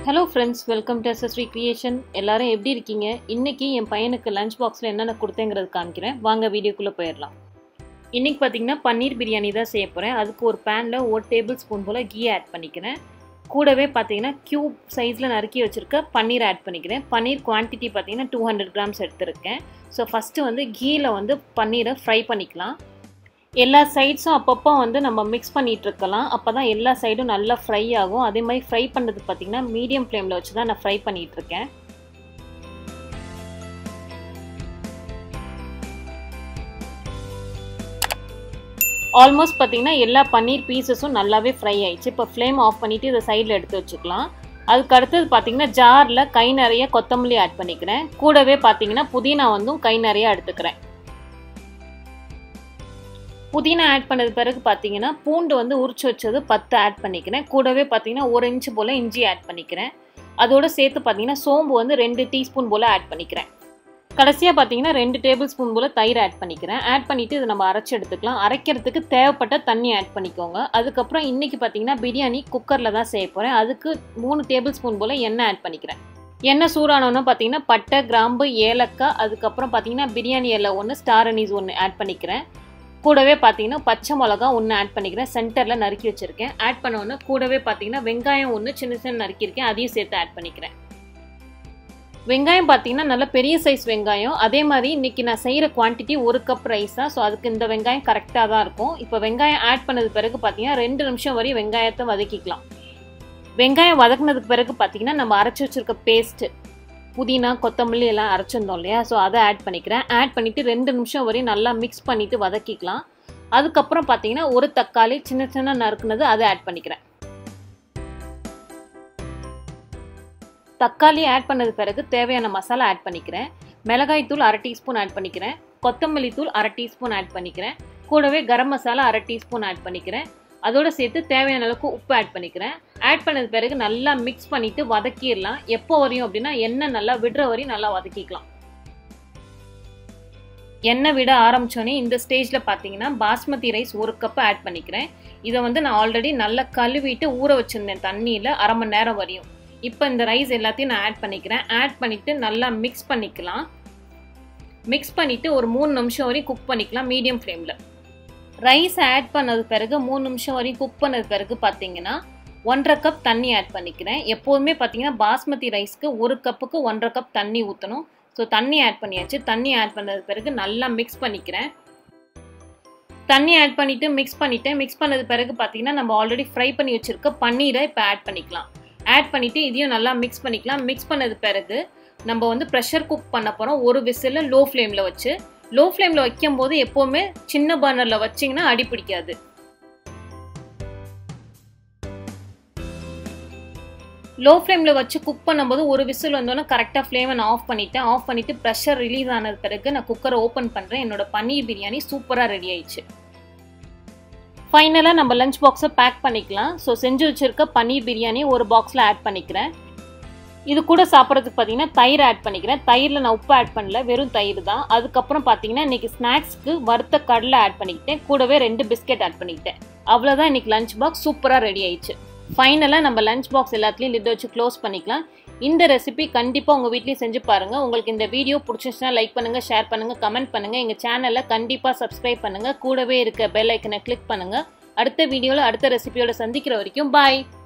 hello friends welcome to SSV creation எல்லாரும் எப்படி இருக்கீங்க இன்னைக்கு என் பையனுக்கு லஞ்ச் பாக்ஸில் என்னென்ன கொடுத்தேங்கிறது காமிக்கிறேன் வாங்க வீடியோக்குள்ளே போயிடலாம் இன்றைக்கி பார்த்தீங்கன்னா பன்னீர் பிரியாணி தான் செய்ய போகிறேன் அதுக்கு ஒரு பேனில் ஒரு டேபிள் ஸ்பூன் போல் கீ ஆட் பண்ணிக்கிறேன் கூடவே பார்த்தீங்கன்னா க்யூப் சைஸில் நறுக்கி வச்சுருக்க பன்னீர் ஆட் பண்ணிக்கிறேன் பன்னீர் குவான்டிட்டி பார்த்தீங்கன்னா டூ ஹண்ட்ரட் கிராம்ஸ் எடுத்திருக்கேன் ஸோ ஃபஸ்ட்டு வந்து கீயில் வந்து பன்னீரை ஃப்ரை பண்ணிக்கலாம் எல்லா சைட்ஸும் அப்பப்போ வந்து நம்ம மிக்ஸ் பண்ணிகிட்டு இருக்கலாம் அப்போ தான் எல்லா சைடும் நல்லா ஃப்ரை ஆகும் அதே மாதிரி ஃப்ரை பண்ணுறது பார்த்திங்கன்னா மீடியம் ஃப்ளேமில் வச்சு தான் நான் ஃப்ரை பண்ணிகிட்ருக்கேன் ஆல்மோஸ்ட் பார்த்திங்கன்னா எல்லா பன்னீர் பீசஸும் நல்லாவே ஃப்ரை ஆயிடுச்சு இப்போ ஃப்ளேம் ஆஃப் பண்ணிவிட்டு இதை சைடில் எடுத்து வச்சுக்கலாம் அதுக்கு அடுத்தது பார்த்திங்கன்னா ஜாரில் கை நிறைய கொத்தமல்லி ஆட் பண்ணிக்கிறேன் கூடவே பார்த்திங்கன்னா புதினா வந்தும் கை நிறைய எடுத்துக்கிறேன் புதினா ஆட் பண்ணது பிறகு பார்த்தீங்கன்னா பூண்டு வந்து உரிச்சு வச்சது பத்து ஆட் பண்ணிக்கிறேன் கூடவே பார்த்தீங்கன்னா ஒரு இன்ச்சு போல் இஞ்சி ஆட் பண்ணிக்கிறேன் அதோடு சேர்த்து பார்த்தீங்கன்னா சோம்பு வந்து ரெண்டு டீஸ்பூன் போல் ஆட் பண்ணிக்கிறேன் கடைசியாக பார்த்தீங்கன்னா ரெண்டு டேபிள் ஸ்பூன் போல் தயிர் ஆட் பண்ணிக்கிறேன் ஆட் பண்ணிவிட்டு இதை நம்ம அரைச்சி எடுத்துக்கலாம் அரைக்கிறதுக்கு தேவைப்பட்ட தண்ணி ஆட் பண்ணிக்கோங்க அதுக்கப்புறம் இன்றைக்கி பார்த்தீங்கன்னா பிரியாணி குக்கரில் தான் செய்ய போகிறேன் அதுக்கு மூணு டேபிள் ஸ்பூன் போல் எண்ணெய் ஆட் பண்ணிக்கிறேன் எண்ணெய் சூடானோன்னு பார்த்தீங்கன்னா பட்டை கிராம்பு ஏலக்காய் அதுக்கப்புறம் பார்த்தீங்கன்னா பிரியாணி இலை ஒன்று ஸ்டார் அனீஸ் ஒன்று ஆட் பண்ணிக்கிறேன் கூடவே பார்த்தீங்கன்னா பச்சை மிளகா ஒன்று ஆட் பண்ணிக்கிறேன் சென்டரில் நறுக்கி வச்சுருக்கேன் ஆட் பண்ணோன்னே கூடவே பார்த்தீங்கன்னா வெங்காயம் ஒன்று சின்ன சின்ன நறுக்கியிருக்கேன் அதையும் சேர்த்து ஆட் பண்ணிக்கிறேன் வெங்காயம் பார்த்தீங்கன்னா நல்ல பெரிய சைஸ் வெங்காயம் அதே மாதிரி இன்றைக்கி நான் செய்கிற குவான்டிட்டி ஒரு கப் ரைஸ் தான் ஸோ அதுக்கு இந்த வெங்காயம் கரெக்டாக தான் இருக்கும் இப்போ வெங்காயம் ஆட் பண்ணது பிறகு பார்த்தீங்கன்னா ரெண்டு நிமிஷம் வரையும் வெங்காயத்தை வதக்கிக்கலாம் வெங்காயம் வதக்குனதுக்கு பிறகு பார்த்தீங்கன்னா நம்ம அரைச்சி வச்சுருக்க பேஸ்ட்டு புதினா கொத்தமல்லி எல்லாம் அரைச்சிருந்தோம் இல்லையா ஸோ அதை ஆட் பண்ணிக்கிறேன் ஆட் பண்ணிவிட்டு ரெண்டு நிமிஷம் வரையும் நல்லா மிக்ஸ் பண்ணிவிட்டு வதக்கிக்கலாம் அதுக்கப்புறம் பார்த்தீங்கன்னா ஒரு தக்காளி சின்ன சின்ன நறுக்குனது அதை ஆட் பண்ணிக்கிறேன் தக்காளி ஆட் பண்ணது பிறகு தேவையான மசாலா ஆட் பண்ணிக்கிறேன் மிளகாய் தூள் அரை டீஸ்பூன் ஆட் பண்ணிக்கிறேன் கொத்தமல்லி தூள் அரை டீஸ்பூன் ஆட் பண்ணிக்கிறேன் கூடவே கரம் மசாலா அரை டீஸ்பூன் ஆட் பண்ணிக்கிறேன் அதோடு சேர்த்து தேவையான அளவுக்கு உப்பு ஆட் பண்ணிக்கிறேன் ஆட் பண்ணது பிறகு நல்லா மிக்ஸ் பண்ணிவிட்டு வதக்கிடலாம் எப்போ வரையும் அப்படின்னா எண்ணெய் நல்லா விடுற வரையும் நல்லா வதக்கிக்கலாம் எண்ணெய் விட ஆரம்பித்தோன்னே இந்த ஸ்டேஜில் பார்த்தீங்கன்னா பாஸ்மதி ரைஸ் ஒரு கப் ஆட் பண்ணிக்கிறேன் இதை வந்து நான் ஆல்ரெடி நல்லா கழுவிட்டு ஊற வச்சுருந்தேன் தண்ணியில் அரை மணி நேரம் வரையும் இப்போ இந்த ரைஸ் எல்லாத்தையும் நான் ஆட் பண்ணிக்கிறேன் ஆட் பண்ணிவிட்டு நல்லா மிக்ஸ் பண்ணிக்கலாம் மிக்ஸ் பண்ணிவிட்டு ஒரு மூணு நிமிஷம் வரையும் குக் பண்ணிக்கலாம் மீடியம் ஃப்ளேமில் ரைஸ் ஆட் பண்ணது பிறகு மூணு நிமிஷம் வரையும் குக் பண்ணது பிறகு பார்த்தீங்கன்னா ஒன்றரை கப் தண்ணி ஆட் பண்ணிக்கிறேன் எப்போதுமே பார்த்தீங்கன்னா பாஸ்மதி ரைஸ்க்கு ஒரு கப்புக்கு ஒன்றரை கப் தண்ணி ஊற்றணும் ஸோ தண்ணி ஆட் பண்ணியாச்சு தண்ணி ஆட் பண்ணது பிறகு நல்லா மிக்ஸ் பண்ணிக்கிறேன் தண்ணி ஆட் பண்ணிவிட்டு மிக்ஸ் பண்ணிவிட்டேன் மிக்ஸ் பண்ணது பிறகு பார்த்தீங்கன்னா நம்ம ஆல்ரெடி ஃப்ரை பண்ணி வச்சுருக்க பன்னீரை இப்போ ஆட் பண்ணிக்கலாம் ஆட் பண்ணிவிட்டு இதையும் நல்லா மிக்ஸ் பண்ணிக்கலாம் மிக்ஸ் பண்ணது பிறகு நம்ம வந்து ப்ரெஷர் குக் பண்ண போகிறோம் ஒரு விசில் லோ ஃப்ளேமில் வச்சு லோ ஃப்ளேமில் வைக்கும் போது எப்போவுமே சின்ன பர்னரில் வச்சிங்கன்னா அடி பிடிக்காது லோ ஃப்ளேமில் வச்சு குக் பண்ணும்போது ஒரு விசில் வந்தோன்னே கரெக்டாக ஃப்ளேமை நான் ஆஃப் பண்ணிவிட்டேன் ஆஃப் பண்ணிவிட்டு ப்ரெஷர் ரிலீஸ் ஆனது பிறகு நான் குக்கரை ஓப்பன் பண்ணுறேன் என்னோட பன்னீர் பிரியாணி சூப்பராக ரெடி ஆயிடுச்சு ஃபைனலாக நம்ம லஞ்ச் பாக்ஸை பேக் பண்ணிக்கலாம் ஸோ செஞ்சு வச்சுருக்க பன்னீர் பிரியாணி ஒரு பாக்ஸில் ஆட் பண்ணிக்கிறேன் இது கூட சாப்பிட்றதுக்கு பார்த்தீங்கன்னா தயிர் ஆட் பண்ணிக்கிறேன் தயிரில் நான் உப்பு ஆட் பண்ணல வெறும் தயிர் தான் அதுக்கப்புறம் பார்த்தீங்கன்னா இன்றைக்கி ஸ்நாக்ஸ்க்கு வறுத்த கடலை ஆட் பண்ணிக்கிட்டேன் கூடவே ரெண்டு பிஸ்கெட் ஆட் பண்ணிக்கிட்டேன் அவ்வளோதான் இன்றைக்கி லஞ்ச் பாக்ஸ் சூப்பராக ரெடி ஆயிடுச்சு ஃபைனலாக நம்ம லஞ்ச் பாக்ஸ் எல்லாத்துலேயும் லிட் வச்சு க்ளோஸ் பண்ணிக்கலாம் இந்த ரெசிபி கண்டிப்பாக உங்கள் வீட்லேயும் செஞ்சு பாருங்கள் உங்களுக்கு இந்த வீடியோ பிடிச்சிச்சுன்னா லைக் பண்ணுங்கள் ஷேர் பண்ணுங்கள் கமெண்ட் பண்ணுங்கள் எங்கள் சேனலை கண்டிப்பாக சப்ஸ்கிரைப் பண்ணுங்கள் கூடவே இருக்க பெல் ஐக்கனை கிளிக் பண்ணுங்கள் அடுத்த வீடியோவில் அடுத்த ரெசிபியோட சந்திக்கிற வரைக்கும் பாய்